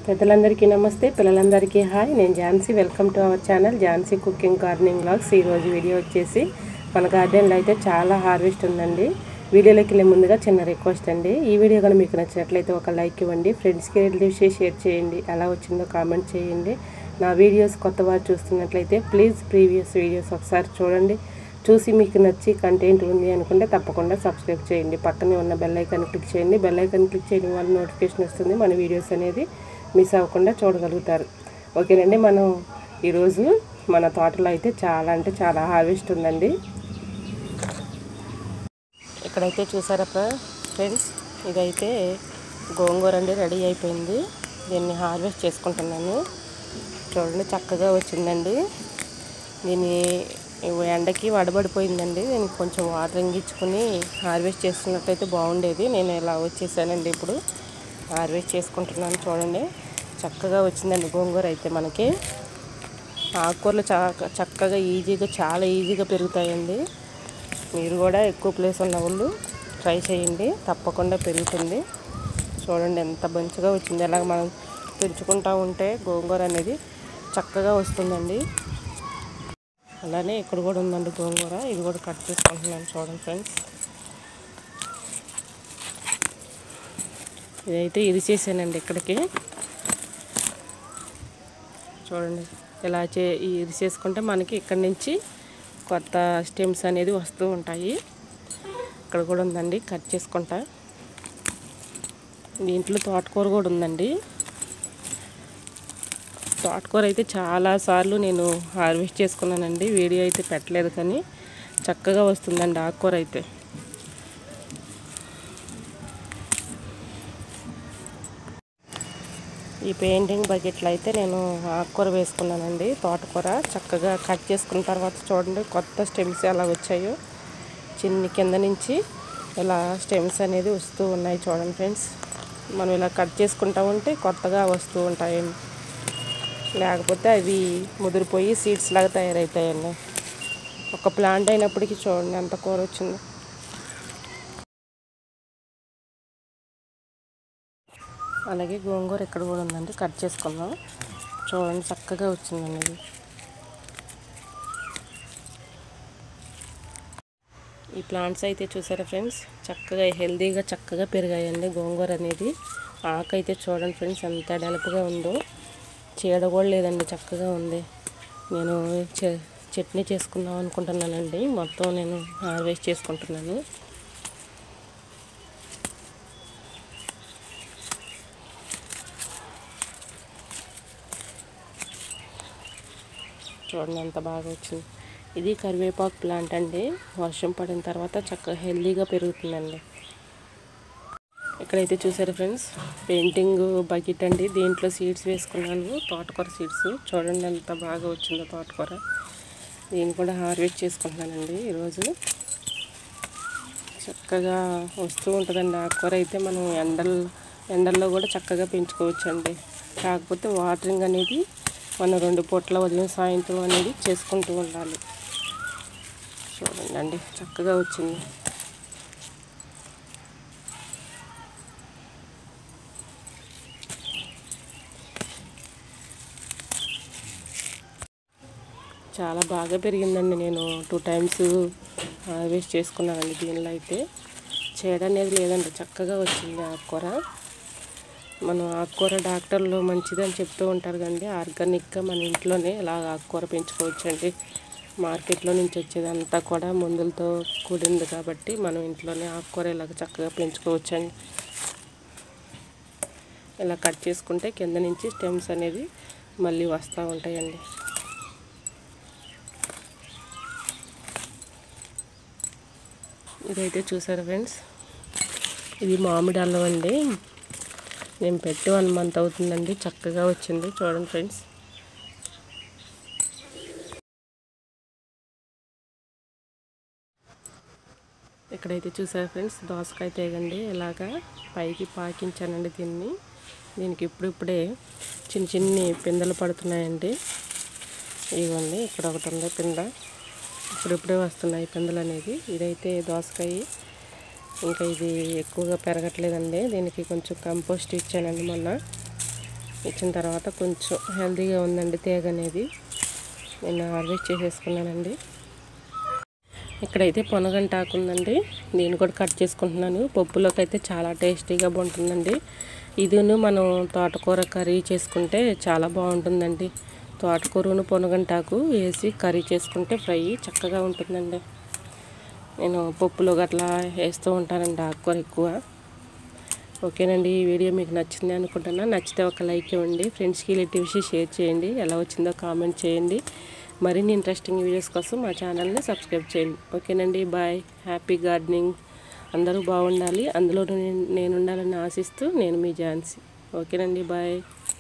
పెద్దలందరికీ నమస్తే పిల్లలందరికీ హాయ్ నేను Jhansi welcome to our channel Jhansi cooking gardening blogs ఈరోజు వీడియో వచ్చేసి మన గార్డెన్లో అయితే చాలా హార్వెస్ట్ ఉందండి వీడియోలోకి వెళ్ళే ముందుగా చిన్న రిక్వెస్ట్ అండి ఈ వీడియో కానీ మీకు నచ్చినట్లయితే ఒక లైక్ ఇవ్వండి ఫ్రెండ్స్కి రిలేటివ్స్కి షేర్ చేయండి ఎలా వచ్చిందో కామెంట్ చేయండి నా వీడియోస్ కొత్త వారు చూస్తున్నట్లయితే ప్లీజ్ ప్రీవియస్ వీడియోస్ ఒకసారి చూడండి చూసి మీకు నచ్చి కంటెంట్ ఉంది అనుకుంటే తప్పకుండా సబ్స్క్రైబ్ చేయండి పక్కనే ఉన్న బెల్ ఐకాన్ క్లిక్ చేయండి బెల్ ఐకాన్ క్లిక్ చేయడం వల్ల నోటిఫికేషన్ వస్తుంది మన వీడియోస్ అనేది మిస్ అవ్వకుండా చూడగలుగుతారు ఓకేనండి మనం ఈరోజు మన తోటలో అయితే చాలా అంటే చాలా హార్వెస్ట్ ఉందండి ఇక్కడైతే చూసారా ఫ్రెండ్స్ ఇదైతే గోంగూర అండి రెడీ అయిపోయింది దీన్ని హార్వెస్ట్ చేసుకుంటున్నాను చూడండి చక్కగా వచ్చిందండి దీని ఎండకి వడబడిపోయిందండి దీనికి కొంచెం వాటర్ ఇంగించుకుని హార్వెస్ట్ చేసుకున్నట్టయితే బాగుండేది నేను ఇలా వచ్చేసానండి ఇప్పుడు హార్వెస్ట్ చేసుకుంటున్నాను చూడండి చక్కగా వచ్చిందండి గోంగూర అయితే మనకి ఆకుకూరలు చా చక్కగా ఈజీగా చాలా ఈజీగా పెరుగుతాయండి మీరు కూడా ఎక్కువ ప్లేస్ ఉన్న వాళ్ళు ట్రై చేయండి తప్పకుండా పెరుగుతుంది చూడండి ఎంత మంచిగా వచ్చింది అలాగ మనం పెంచుకుంటూ ఉంటే గోంగూర అనేది చక్కగా వస్తుందండి అలానే ఇక్కడ కూడా ఉందండి గోంగూర ఇది కూడా కట్ చేసుకుంటున్నాను చూడండి ఫ్రెండ్స్ ఇదైతే ఇది చేసానండి ఇక్కడికి చూడండి ఇలా చే ఇది చేసుకుంటే మనకి ఇక్కడ నుంచి కొత్త స్టెమ్స్ అనేది వస్తూ ఉంటాయి ఇక్కడ కూడా ఉందండి కట్ చేసుకుంటా దీంట్లో తోటకూర కూడా ఉందండి తోటకూర అయితే చాలాసార్లు నేను హార్వెస్ట్ చేసుకున్నానండి వీడియో అయితే పెట్టలేదు కానీ చక్కగా వస్తుందండి ఆకుకూర అయితే ఈ పెయింటింగ్ బకెట్లో అయితే నేను ఆకుకూర వేసుకున్నానండి తోటకూర చక్కగా కట్ చేసుకున్న తర్వాత చూడండి కొత్త స్టెమ్స్ ఎలా వచ్చాయో చిన్ని కింద నుంచి ఇలా స్టెమ్స్ అనేది వస్తూ ఉన్నాయి చూడండి ఫ్రెండ్స్ మనం ఇలా కట్ చేసుకుంటా ఉంటే కొత్తగా వస్తూ ఉంటాయండి లేకపోతే అవి ముదిరిపోయి సీడ్స్ లాగా తయారవుతాయండి ఒక ప్లాంట్ అయినప్పటికీ చూడండి ఎంత కూర వచ్చిందో అలాగే గోంగూర ఇక్కడ కూడా ఉందండి కట్ చేసుకుందాం చూడండి చక్కగా వచ్చిందండి ఇది ఈ ప్లాంట్స్ అయితే చూసారా ఫ్రెండ్స్ చక్కగా హెల్తీగా చక్కగా పెరిగాయండి గోంగూర అనేది ఆకు అయితే చూడండి ఫ్రెండ్స్ ఎంత డెలపుగా ఉందో చీడ కూడా లేదండి చక్కగా ఉంది నేను చట్నీ చేసుకుందాం అనుకుంటున్నానండి మొత్తం నేను హార్వెస్ట్ చేసుకుంటున్నాను చూడండి ఎంత బాగా వచ్చింది ఇది కరివేపాకు ప్లాంట్ అండి వర్షం పడిన తర్వాత చక్కగా హెల్దీగా పెరుగుతుందండి ఇక్కడైతే చూసారు ఫ్రెండ్స్ పెయింటింగ్ బకెట్ అండి దీంట్లో సీడ్స్ వేసుకున్నాను తోటకూర సీడ్స్ చూడండి ఎంత బాగా వచ్చిందో తోటకూర దీన్ని కూడా హార్వెస్ట్ చేసుకుంటున్నానండి ఈరోజు చక్కగా వస్తూ ఉంటుందండి ఆకుకూర అయితే మనం ఎండల్ ఎండల్లో కూడా చక్కగా పెంచుకోవచ్చండి కాకపోతే వాటరింగ్ అనేది మనం రెండు పూట్ల ఉదయం సాయంత్రం అనేది చేసుకుంటూ ఉండాలి చూడండి అండి చక్కగా వచ్చింది చాలా బాగా పెరిగిందండి నేను టూ టైమ్స్ హార్వెస్ట్ చేసుకున్నానండి దీనిలో అయితే చీడ అనేది లేదండి చక్కగా వచ్చింది ఆకుకూర మనం ఆకుకూర డాక్టర్లు మంచిదని చెప్తూ ఉంటారు కండి ఆర్గానిక్గా మన ఇంట్లోనే ఇలా ఆకుకూర పెంచుకోవచ్చండి మార్కెట్లో నుంచి వచ్చేదంతా కూడా మందులతో కూడింది కాబట్టి మనం ఇంట్లోనే ఆకుకూర ఇలాగ చక్కగా పెంచుకోవచ్చండి ఇలా కట్ చేసుకుంటే కింద నుంచి స్టెమ్స్ అనేది మళ్ళీ వస్తూ ఉంటాయండి ఇదైతే చూసారు ఫ్రెండ్స్ ఇది మామిడి అల్లం అండి నేను పెట్టి వన్ మంత్ అవుతుందండి చక్కగా వచ్చింది చూడండి ఫ్రెండ్స్ ఇక్కడైతే చూసారు ఫ్రెండ్స్ దోసకాయ తేగండి ఇలాగా పైకి పాకించానండి దీన్ని దీనికి ఇప్పుడిప్పుడే చిన్న చిన్ని పిందెలు పడుతున్నాయండి ఇవ్వండి ఇక్కడ ఒకటి ఉంది పింద ఇప్పుడిప్పుడే వస్తున్నాయి పిందెలు అనేది ఇదైతే దోసకాయ ఇంకా ఇది ఎక్కువగా పెరగట్లేదండి దీనికి కొంచెం కంపోస్ట్ ఇచ్చానండి మొన్న ఇచ్చిన తర్వాత కొంచెం హెల్తీగా ఉందండి తీగ అనేది నేను హార్వెస్ట్ చేసేసుకున్నానండి ఇక్కడైతే పొనగంట ఆకు ఉందండి దీన్ని కూడా కట్ చేసుకుంటున్నాను పప్పులోకి అయితే చాలా టేస్టీగా బాగుంటుందండి ఇదిను మనం తోటకూర కర్రీ చేసుకుంటే చాలా బాగుంటుందండి తోటకూరను పొనగంటాకు వేసి కర్రీ చేసుకుంటే ఫ్రై చక్కగా ఉంటుందండి నేను పప్పులో గట్లా వేస్తూ ఉంటానండి ఆకుకూర ఎక్కువ ఓకేనండి ఈ వీడియో మీకు నచ్చింది అనుకుంటున్నా నచ్చితే ఒక లైక్ ఇవ్వండి ఫ్రెండ్స్కి రిలేటివ్స్కి షేర్ చేయండి ఎలా వచ్చిందో కామెంట్ చేయండి మరిన్ని ఇంట్రెస్టింగ్ వీడియోస్ కోసం మా ఛానల్ని సబ్స్క్రైబ్ చేయండి ఓకేనండి బాయ్ హ్యాపీ గార్డెనింగ్ అందరూ బాగుండాలి అందులో నేను ఉండాలని ఆశిస్తూ నేను మీ ఝాన్సీ ఓకేనండి బాయ్